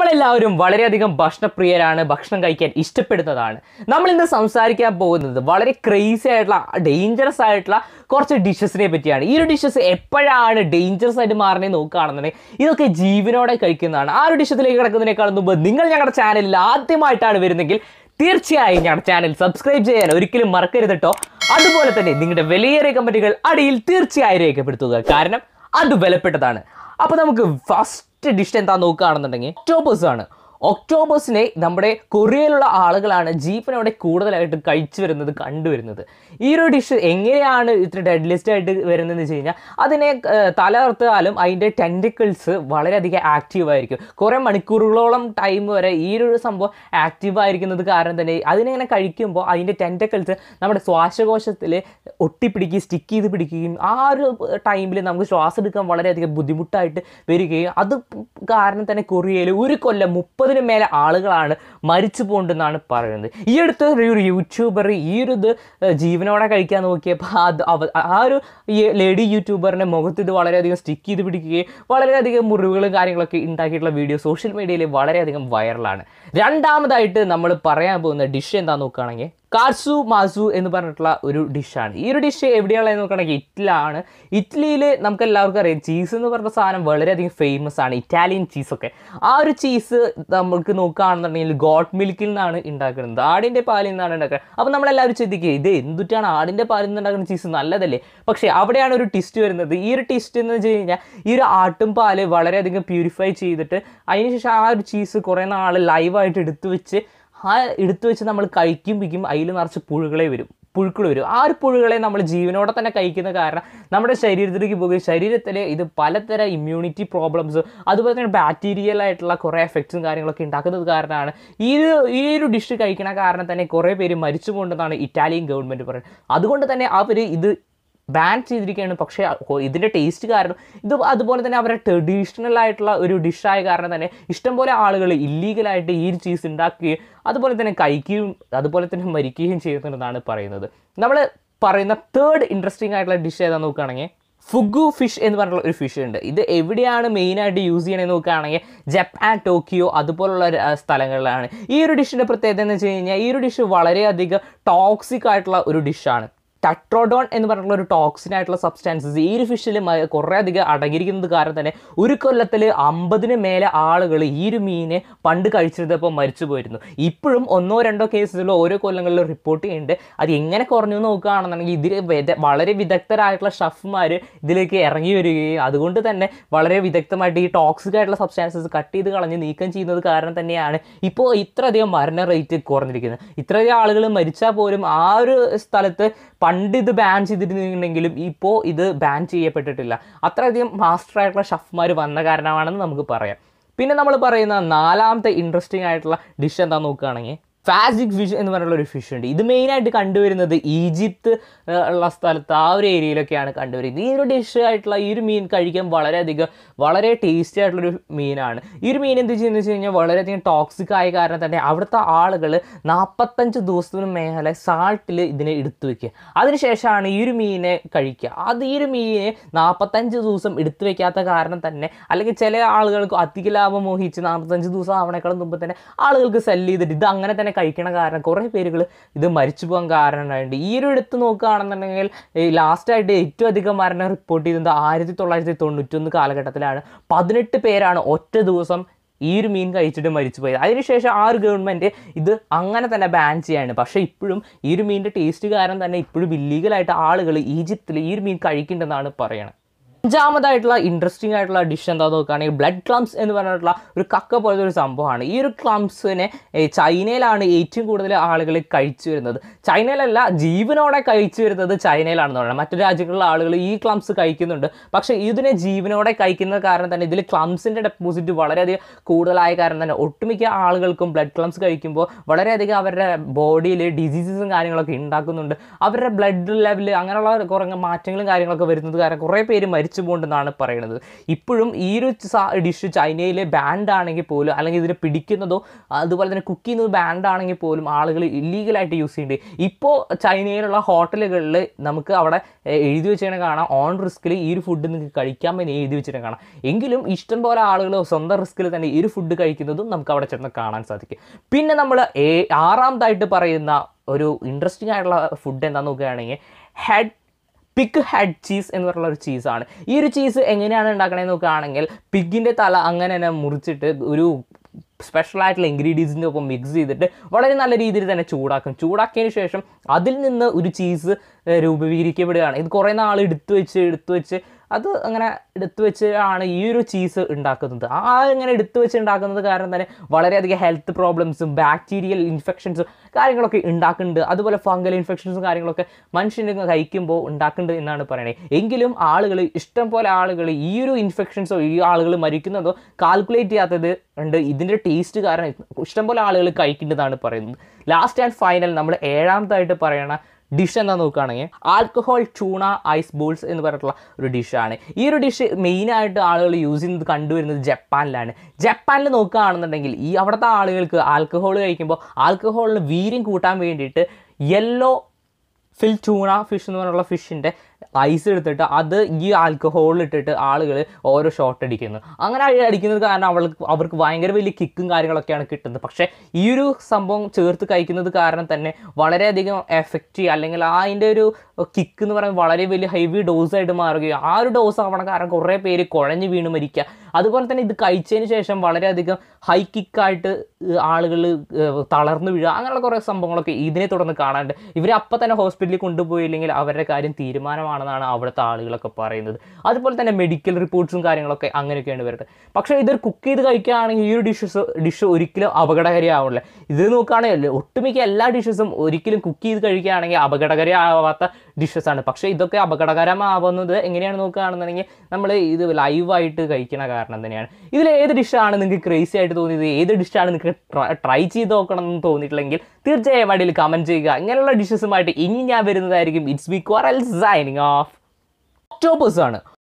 നമ്മളെല്ലാവരും വളരെയധികം ഭക്ഷണപ്രിയരാണ് ഭക്ഷണം കഴിക്കാൻ ഇഷ്ടപ്പെടുന്നതാണ് നമ്മൾ ഇന്ന് സംസാരിക്കാൻ പോകുന്നത് വളരെ ക്രേസി ആയിട്ടുള്ള ഡേഞ്ചറസ് ആയിട്ടുള്ള കുറച്ച് ഡിഷസിനെ പറ്റിയാണ് ഈ ഒരു ഡിഷസ് എപ്പോഴാണ് ഡേഞ്ചറസ് ആയിട്ട് മാറുന്നത് നോക്കുകയാണെന്നുണ്ടെങ്കിൽ ഇതൊക്കെ ജീവനോടെ കഴിക്കുന്നതാണ് ആ ഒരു ഡിഷത്തിലേക്ക് കിടക്കുന്നതിനേക്കാൾ മുമ്പ് നിങ്ങൾ ഞങ്ങളുടെ ചാനലിൽ ആദ്യമായിട്ടാണ് വരുന്നെങ്കിൽ തീർച്ചയായും ഞങ്ങളുടെ ചാനൽ സബ്സ്ക്രൈബ് ചെയ്യാൻ ഒരിക്കലും മറക്കരുത് കേട്ടോ അതുപോലെ തന്നെ നിങ്ങളുടെ വിലയേറിയ കമന്റുകൾ അടിയിൽ തീർച്ചയായും രേഖപ്പെടുത്തുക കാരണം അത് വിലപ്പെട്ടതാണ് അപ്പോൾ നമുക്ക് ഫസ്റ്റ് ഡിഷ് എന്താ നോക്കുകയാണെന്നുണ്ടെങ്കിൽ ഒക്ടോബസ് ആണ് ഒക്ടോബസിനെ നമ്മുടെ കൊറിയയിലുള്ള ആളുകളാണ് ജീവനോടെ കൂടുതലായിട്ട് കഴിച്ചു വരുന്നത് കണ്ടുവരുന്നത് ഈ ഒരു ഡിഷ് എങ്ങനെയാണ് ഇത്ര ഡെഡ് ലിസ്റ്റ് ആയിട്ട് വരുന്നതെന്ന് വെച്ച് കഴിഞ്ഞാൽ അതിനെ ഏർ, തലകർത്താലും അതിൻ്റെ ടെൻറ്റിക്കിൾസ് വളരെയധികം ആക്റ്റീവ് ആയിരിക്കും കുറേ മണിക്കൂറുകളോളം ടൈം വരെ ഈ ഒരു സംഭവം ആക്റ്റീവ് ആയിരിക്കുന്നത് കാരണം തന്നെ അതിനിങ്ങനെ കഴിക്കുമ്പോൾ അതിൻ്റെ ടെൻറ്റക്കിൾസ് നമ്മുടെ ശ്വാസകോശത്തിൽ ഒട്ടിപ്പിടിക്കുകയും സ്റ്റിക്ക് ചെയ്ത് പിടിക്കുകയും ആ ഒരു ടൈമിൽ നമുക്ക് ശ്വാസം എടുക്കാൻ വളരെയധികം ബുദ്ധിമുട്ടായിട്ട് വരികയും അത് കാരണം തന്നെ കൊറിയയിൽ ഒരു കൊല്ലം മുപ്പതിന് മേലെ ആളുകളാണ് മരിച്ചു പോകണ്ടെന്നാണ് പറയുന്നത് ഈ അടുത്ത് ഒരു യൂട്യൂബർ ഈ ഒരു ഇത് ഏഹ്, ജീവനോടെ കഴിക്കാൻ നോക്കിയപ്പോൾ അത് അവ- ആ ഒരു ഈ ലേഡി യൂട്യൂബറിൻ്റെ മുഖത്ത് ഇത് വളരെയധികം സ്റ്റിക്ക് ചെയ്ത് പിടിക്കുകയും വളരെയധികം മുറിവുകളും കാര്യങ്ങളൊക്കെ ഉണ്ടാക്കിയിട്ടുള്ള വീഡിയോ സോഷ്യൽ മീഡിയയിൽ വളരെയധികം വൈറലാണ് രണ്ടാമതായിട്ട് നമ്മൾ പറയാൻ പോകുന്ന ഡിഷ് എന്താ നോക്കുകയാണെങ്കിൽ കാർസു മാസു എന്ന് പറഞ്ഞിട്ടുള്ള ഒരു ഡിഷാണ് ഈ ഒരു ഡിഷ് എവിടെയുള്ളതെന്ന് നോക്കുകയാണെങ്കിൽ ഇറ്റലിയാണ് ഇറ്റലിയിൽ നമുക്ക് എല്ലാവർക്കും അറിയാം ചീസ് എന്ന് പറഞ്ഞ സാധനം വളരെയധികം ഫേമസ് ആണ് ഇറ്റാലിയൻ ചീസൊക്കെ ആ ഒരു ചീസ് നമുക്ക് നോക്കുകയാണെന്നുണ്ടെങ്കിൽ ഗോട്ട് മിൽക്കിൽ നിന്നാണ് ഉണ്ടാക്കുന്നത് ആടിൻ്റെ പാലിൽ നിന്നാണ് ഉണ്ടാക്കുന്നത് അപ്പോൾ നമ്മളെല്ലാവരും ചിന്തിക്കുക ഇത് എന്തുട്ടാണ് ആടിൻ്റെ പാലിൽ നിന്ന് ഉണ്ടാക്കുന്ന ചീസ് നല്ലതല്ലേ പക്ഷേ അവിടെയാണ് ഒരു ടിസ്റ്റ് വരുന്നത് ഈ ഒരു ടിസ്റ്റ് എന്ന് വെച്ച് കഴിഞ്ഞാൽ ഈ ഒരു ആട്ടും പാല് വളരെയധികം പ്യൂരിഫൈ ചെയ്തിട്ട് അതിനുശേഷം ആ ഒരു ചീസ് കുറേ നാൾ ലൈവായിട്ട് എടുത്തു വെച്ച് ആ എടുത്തു വെച്ച് നമ്മൾ കഴിക്കുമ്പോഴേക്കും അതിൽ നിറച്ച് പുഴുകളെ വരും പുഴുക്കൾ വരും ആ ഒരു പുഴുകളെ നമ്മൾ ജീവനോടെ തന്നെ കഴിക്കുന്ന കാരണം നമ്മുടെ ശരീരത്തിലേക്ക് പോകുകയും ശരീരത്തിൽ ഇത് പലതരം ഇമ്മ്യൂണിറ്റി പ്രോബ്ലംസ് അതുപോലെ തന്നെ ബാക്ടീരിയൽ ആയിട്ടുള്ള കുറേ എഫക്ട്സും കാര്യങ്ങളൊക്കെ ഉണ്ടാക്കുന്നത് കാരണമാണ് ഈ ഒരു ഈ ഒരു ഡിഷ് കഴിക്കണ കാരണം തന്നെ കുറേ പേര് മരിച്ചു പോകണ്ടെന്നാണ് ഇറ്റാലിയൻ ഗവൺമെൻറ് പറയുന്നത് അതുകൊണ്ട് തന്നെ അവർ ഇത് ബാൻ ചെയ്തിരിക്കുകയാണ് പക്ഷേ അ- ഇതിൻ്റെ ടേസ്റ്റ് കാരണം ഇത് അതുപോലെ തന്നെ അവരുടെ ട്രഡീഷണൽ ആയിട്ടുള്ള ഒരു ഡിഷായ കാരണം തന്നെ ഇഷ്ടംപോലെ ആളുകൾ ഇല്ലീഗലായിട്ട് ഈ ഒരു ചീസ് ഉണ്ടാക്കുകയും അതുപോലെ തന്നെ കഴിക്കുകയും അതുപോലെ തന്നെ മരിക്കുകയും ചെയ്യുന്നുണ്ടെന്നാണ് പറയുന്നത് നമ്മൾ പറയുന്ന തേർഡ് ഇൻട്രസ്റ്റിംഗ് ആയിട്ടുള്ള ഡിഷ് ഏതാ നോക്കുകയാണെങ്കിൽ ഫുഗു ഫിഷ് എന്ന് പറഞ്ഞിട്ടുള്ള ഒരു ഫിഷ് ഉണ്ട് ഇത് എവിടെയാണ് മെയിനായിട്ട് യൂസ് ചെയ്യണമെന്ന് നോക്കുകയാണെങ്കിൽ ജപ്പാൻ ടോക്കിയോ അതുപോലുള്ള ര- ആ, സ്ഥലങ്ങളിലാണ് ഈ ഒരു ഡിഷിൻ്റെ പ്രത്യേകത എന്ന് വെച്ച് കഴിഞ്ഞാൽ ഈ ഒരു ഡിഷ് വളരെയധികം ടോക്സിക് ആയിട്ടുള്ള ഒരു ഡിഷാണ് ടട്രോഡോൺ എന്ന് പറഞ്ഞിട്ടുള്ള ഒരു ടോക്സിൻ ആയിട്ടുള്ള സബ്സ്റ്റാൻസസ് ഈ ഒരു ഫിഷിൽ കുറേ അധികം അടങ്ങിയിരിക്കുന്നത് കാരണം തന്നെ ഒരു കൊല്ലത്തിൽ അമ്പതിന് മേലെ ആളുകൾ ഈ ഒരു മീനെ പണ്ട് കഴിച്ചിരുന്നപ്പോൾ മരിച്ചു പോയിരുന്നു ഇപ്പോഴും ഒന്നോ രണ്ടോ കേസുകൾ ഓരോ കൊല്ലങ്ങളിലും റിപ്പോർട്ട് ചെയ്യുന്നുണ്ട് അത് എങ്ങനെ കുറഞ്ഞു എന്ന് നോക്കുകയാണെന്നുണ്ടെങ്കിൽ ഇതിൽ വിദ- വളരെ വിദഗ്ധരായിട്ടുള്ള ഷഫ്മാർ ഇതിലേക്ക് ഇറങ്ങി വരികയും അതുകൊണ്ട് തന്നെ വളരെ വിദഗ്ധമായിട്ട് ഈ ടോക്സിക് ആയിട്ടുള്ള സബ്സ്റ്റാൻസസ് കട്ട് ചെയ്ത് കളഞ്ഞ് നീക്കം ചെയ്യുന്നത് കാരണം തന്നെയാണ് ഇപ്പോൾ ഇത്രയധികം മരണ റേറ്റ് കുറഞ്ഞിരിക്കുന്നത് ഇത്രയധികം ആളുകൾ മരിച്ചാൽ പോലും ആ ഒരു സ്ഥലത്ത് പണ്ട് ഇത് ബാൻ ചെയ്തിരുന്നെങ്കിലും ഇപ്പോൾ ഇത് ബാൻ ചെയ്യപ്പെട്ടിട്ടില്ല അത്രയധികം മാസ്റ്റർ ആയിട്ടുള്ള ഷഫ്മാർ വന്ന കാരണമാണെന്ന് നമുക്ക് പറയാം പിന്നെ നമ്മൾ പറയുന്ന നാലാമത്തെ ഇൻട്രസ്റ്റിംഗ് ആയിട്ടുള്ള ഡിഷ് എന്താ നോക്കുകയാണെങ്കിൽ ഫാസിക് ഫിഷ് എന്ന് പറഞ്ഞിട്ടുള്ള ഒരു ഫിഷ് ഉണ്ട് ഇത് മെയിനായിട്ട് കണ്ടുവരുന്നത് ഈജിപ്ത് ഏഹ്, ഉള്ള സ്ഥലത്ത് ആ ഒരു ഏരിയയിലൊക്കെയാണ് കണ്ടുവരുന്നത് ഈ ഒരു ഡിഷ് ആയിട്ടുള്ള ഈ ഒരു മീൻ കഴിക്കാൻ വളരെയധികം വളരെ ടേസ്റ്റി ആയിട്ടുള്ളൊരു മീനാണ് ഈ ഒരു മീൻ എന്ത് ചെയ്യുന്നത് വെച്ച് കഴിഞ്ഞാൽ വളരെയധികം ടോക്സിക് ആയ കാരണം തന്നെ അവിടുത്തെ ആളുകൾ നാൽപ്പത്തഞ്ച് ദിവസത്തിന് മേലെ സാൾട്ടിൽ ഇതിനെ എടുത്തു വെക്കുക അതിനുശേഷമാണ് ഈ ഒരു മീനെ കഴിക്കുക അത് ഈ ഒരു മീനെ നാൽപ്പത്തഞ്ച് ദിവസം എടുത്തു വെക്കാത്ത കാരണം തന്നെ അല്ലെങ്കിൽ ചില ആളുകൾക്ക് അധിക ലാഭം മോഹിച്ച് നാൽപ്പത്തഞ്ച് ദിവസം ആവണേക്കാളും മുമ്പ് തന്നെ ആളുകൾക്ക് സെല്ല് ചെയ്തിട്ട് ഇത് അങ്ങനെ തന്നെ കഴിക്കണ കാരണം കുറേ പേരുകൾ ഇത് മരിച്ചു പോകാൻ കാരണമായിട്ടുണ്ട് ഈ ഒരു എടുത്ത് നോക്കുകയാണെന്നുണ്ടെങ്കിൽ ലാസ്റ്റായിട്ട് ഏറ്റവും അധികം മരണം റിപ്പോർട്ട് ചെയ്തത് ആയിരത്തി തൊള്ളായിരത്തി തൊണ്ണൂറ്റൊന്ന് കാലഘട്ടത്തിലാണ് പതിനെട്ട് പേരാണ് ഒറ്റ ദിവസം ഈ ഒരു മീൻ കഴിച്ചിട്ട് മരിച്ചു പോയത് അതിനുശേഷം ആ ഒരു ഗവൺമെൻറ് ഇത് അങ്ങനെ തന്നെ ബാൻ ചെയ്യാണ് പക്ഷേ ഇപ്പോഴും ഈ ഒരു മീനിൻ്റെ ടേസ്റ്റ് കാരണം തന്നെ ഇപ്പോഴും ഇല്ലീഗലായിട്ട് ആളുകൾ ഈജിപ്തിൽ ഈ ഒരു മീൻ കഴിക്കുന്നുണ്ടെന്നാണ് പറയണത് അഞ്ചാമതായിട്ടുള്ള ഇൻട്രസ്റ്റിംഗ് ആയിട്ടുള്ള ഡിഷ് എന്താ നോക്കുകയാണെങ്കിൽ ബ്ലഡ് ക്ലംസ് എന്ന് പറഞ്ഞിട്ടുള്ള ഒരു കക്ക പോലത്തെ ഒരു സംഭവമാണ് ഈ ഒരു ക്ലംസിനെ ഏ, ചൈനയിലാണ് ഏറ്റവും കൂടുതൽ ആളുകൾ കഴിച്ചു വരുന്നത് ചൈനയിലല്ല ജീവനോടെ കഴിച്ചു വരുന്നത് ചൈനയിലാണെന്ന് പറയുന്നത് മറ്റു രാജ്യങ്ങളിലെ ആളുകൾ ഈ ക്ലംസ് കഴിക്കുന്നുണ്ട് പക്ഷേ ഇതിനെ ജീവനോടെ കഴിക്കുന്ന കാരണം തന്നെ ഇതിൽ ക്ലംസിൻ്റെ ഡെപ്പോസിറ്റ് വളരെയധികം കൂടുതലായ കാരണം തന്നെ ഒട്ടുമിക്ക ആളുകൾക്കും ബ്ലഡ് ക്ലംസ് കഴിക്കുമ്പോൾ വളരെയധികം അവരുടെ ബോഡിയിൽ ഡിസീസസും കാര്യങ്ങളൊക്കെ ഉണ്ടാക്കുന്നുണ്ട് അവരുടെ ബ്ലഡ് ലെവൽ അങ്ങനെയുള്ള കുറേ മാറ്റങ്ങളും കാര്യങ്ങളൊക്കെ വരുന്നത് കാരണം കുറേ പേര് മരിച്ചു മരിച്ചു പോകണ്ടെന്നാണ് പറയുന്നത് ഇപ്പോഴും ഈ ഒരു ഡിഷ് ചൈനയിലെ ബാൻഡ് ആണെങ്കിൽ പോലും അല്ലെങ്കിൽ ഇതിനെ പിടിക്കുന്നതോ അതുപോലെ തന്നെ കുക്ക് ചെയ്യുന്നത് ബാൻഡ് ആണെങ്കിൽ പോലും ആളുകൾ ഇല്ലീഗലായിട്ട് യൂസ് ചെയ്യുന്നുണ്ട് ഇപ്പോൾ ചൈനയിലുള്ള ഹോട്ടലുകളിൽ നമുക്ക് അവിടെ ഏഹ്, എഴുതി വെച്ചിട്ട് കാണാം ഓൺ റിസ്കിൽ ഈ ഒരു ഫുഡ് നിങ്ങൾക്ക് കഴിക്കാമെന്ന് എഴുതി വെച്ചിട്ട് കാണാം എങ്കിലും ഇഷ്ടം പോലെ ആളുകൾ സ്വന്തം റിസ്കിൽ തന്നെ ഈ ഒരു ഫുഡ് കഴിക്കുന്നതും നമുക്ക് അവിടെ ചെന്ന് കാണാൻ സാധിക്കും പിന്നെ നമ്മൾ ആറാമതായിട്ട് പറയുന്ന ഒരു ഇൻട്രസ്റ്റിംഗ് ആയിട്ടുള്ള ഫുഡ് എന്താണെന്ന് നോക്കുകയാണെങ്കിൽ ഹെഡ് പിഗ് ഹെഡ് ചീസ് എന്ന് പറയുന്ന ഒരു ചീസാണ് ഈ ഒരു ചീസ് എങ്ങനെയാണ് ഉണ്ടാക്കണതെന്ന് നോക്കുകയാണെങ്കിൽ പിഗിൻ്റെ തല അങ്ങനെ തന്നെ മുറിച്ചിട്ട് ഒരു സ്പെഷ്യൽ ആയിട്ടുള്ള ഇൻഗ്രീഡിയൻസിൻ്റെ ഒപ്പം മിക്സ് ചെയ്തിട്ട് വളരെ നല്ല രീതിയിൽ തന്നെ ചൂടാക്കും ചൂടാക്കിയതിന് ശേഷം അതിൽ നിന്ന് ഒരു ചീസ് രൂപീകരിക്കപ്പെടുകയാണ് ഇത് കുറേ നാൾ എടുത്തു വെച്ച് എടുത്തു വെച്ച് അത് അങ്ങനെ എടുത്തു വെച്ച് ആണ് ഈ ഒരു ചീസ് ഉണ്ടാക്കുന്നത് ആ ഇങ്ങനെ എടുത്തു വെച്ച് ഉണ്ടാക്കുന്നത് കാരണം തന്നെ വളരെയധികം ഹെൽത്ത് പ്രോബ്ലംസും ബാക്ടീരിയൽ ഇൻഫെക്ഷൻസും കാര്യങ്ങളൊക്കെ ഉണ്ടാക്കുന്നുണ്ട് അതുപോലെ ഫംഗൽ ഇൻഫെക്ഷൻസും കാര്യങ്ങളൊക്കെ മനുഷ്യന് കഴിക്കുമ്പോൾ ഉണ്ടാക്കുന്നുണ്ട് എന്നാണ് പറയുന്നത് എങ്കിലും ആളുകൾ ഇഷ്ടം പോലെ ആളുകൾ ഈ ഒരു ഇൻഫെക്ഷൻസോ ഈ ആളുകൾ മരിക്കുന്നതോ കാൽക്കുലേറ്റ് ചെയ്യാത്തത് ഉണ്ട് ഇതിൻ്റെ ടേസ്റ്റ് കാരണം ഇഷ്ടംപോലെ ആളുകൾ കഴിക്കേണ്ടതാണ് പറയുന്നത് ലാസ്റ്റ് ആൻഡ് ഫൈനൽ നമ്മൾ ഏഴാമതായിട്ട് പറയണ ഡിഷ് എന്താ നോക്കുകയാണെങ്കിൽ ആൽക്കഹോൾ ചൂണ ഐസ് ബോൾസ് എന്ന് പറഞ്ഞിട്ടുള്ള ഒരു ഡിഷാണ് ഈ ഒരു ഡിഷ് മെയിനായിട്ട് ആളുകൾ യൂസ് ചെയ്യുന്നത് കണ്ടുവരുന്നത് ജപ്പാനിലാണ് ജപ്പാനിൽ നോക്കുകയാണെന്നുണ്ടെങ്കിൽ ഈ അവിടുത്തെ ആളുകൾക്ക് ആൽക്കഹോൾ കഴിക്കുമ്പോൾ ആൽക്കഹോളിന് വീര്യം കൂട്ടാൻ വേണ്ടിയിട്ട് യെല്ലോ ഫിൽ ചൂണ ഫിഷ് എന്ന് പറഞ്ഞുള്ള ഫിഷിൻ്റെ ഐസ് എടുത്തിട്ട് അത് ഈ ആൽക്കഹോളിൽ ഇട്ടിട്ട് ആളുകൾ ഓരോ ഷോട്ട് അടിക്കുന്നു അങ്ങനെ അടി- അടിക്കുന്നത് കാരണം അവൾക്ക് അവർക്ക് ഭയങ്കര വലിയ കിക്കും കാര്യങ്ങളൊക്കെയാണ് കിട്ടുന്നത് പക്ഷേ ഈ ഒരു സംഭവം ചേർത്ത് കഴിക്കുന്നത് കാരണം തന്നെ വളരെയധികം എഫക്റ്റ് അല്ലെങ്കിൽ ആ അതിൻ്റെ ഒരു കിക്ക് എന്ന് പറയുന്നത് വളരെ വലിയ ഹെവി ഡോസായിട്ട് മാറുകയും ആ ഒരു ഡോസ് ആവണ കാരണം കുറേ പേര് കുഴഞ്ഞു വീണ് മരിക്കുക അതുപോലെ തന്നെ ഇത് കഴിച്ചതിന് ശേഷം വളരെയധികം ഹൈ കിക്കായിട്ട് ആളുകൾ തളർന്നു വീഴുക അങ്ങനെയുള്ള കുറേ സംഭവങ്ങളൊക്കെ ഇതിനെ തുടർന്ന് കാണാനുണ്ട് ഇവരെ അപ്പം തന്നെ ഹോസ്പിറ്റലിൽ കൊണ്ടുപോയില്ലെങ്കിൽ അവരുടെ കാര്യം തീരുമാനമാണെന്നാണ് അവിടുത്തെ ആളുകളൊക്കെ പറയുന്നത് അതുപോലെ തന്നെ മെഡിക്കൽ റിപ്പോർട്ട്സും കാര്യങ്ങളൊക്കെ അങ്ങനെയൊക്കെയാണ് വരുന്നത് പക്ഷേ ഇതൊരു കുക്ക് ചെയ്ത് കഴിക്കുകയാണെങ്കിൽ ഈ ഒരു ഡിഷസ് ഡിഷ് ഒരിക്കലും അപകടകാരിയാവില്ല ഇത് നോക്കുകയാണെങ്കിൽ ഒട്ടുമിക്ക എല്ലാ ഡിഷസും ഒരിക്കലും കുക്ക് ചെയ്ത് കഴിക്കുകയാണെങ്കിൽ അപകടകാരിയാവാത്ത ഡിഷസ് ആണ് പക്ഷേ ഇതൊക്കെ അപകടകരമാവുന്നത് എങ്ങനെയാണ് നോക്കുകയാണെന്നുണ്ടെങ്കിൽ നമ്മൾ ഇത് ലൈവായിട്ട് കഴിക്കണ കാരണം തന്നെയാണ് ഇതിൽ ഏത് ഡിഷാണ് നിങ്ങൾക്ക് ക്രേസി ആയിട്ട് തോന്നിയത് ഏത് ഡിഷാണ് നിങ്ങൾക്ക് ട്രൈ ചെയ്ത് നോക്കണം എന്ന് തോന്നിയിട്ടില്ലെങ്കിൽ തീർച്ചയായും അടിയിൽ കമൻറ്റ് ചെയ്യുക ഇങ്ങനെയുള്ള ഡിഷസുമായിട്ട് ഇനി ഞാൻ വരുന്നതായിരിക്കും ഇറ്റ്സ് ബി ക്വറൽ സൈനിങ് ഓഫ് ഒക്ടോബസ് ആണ്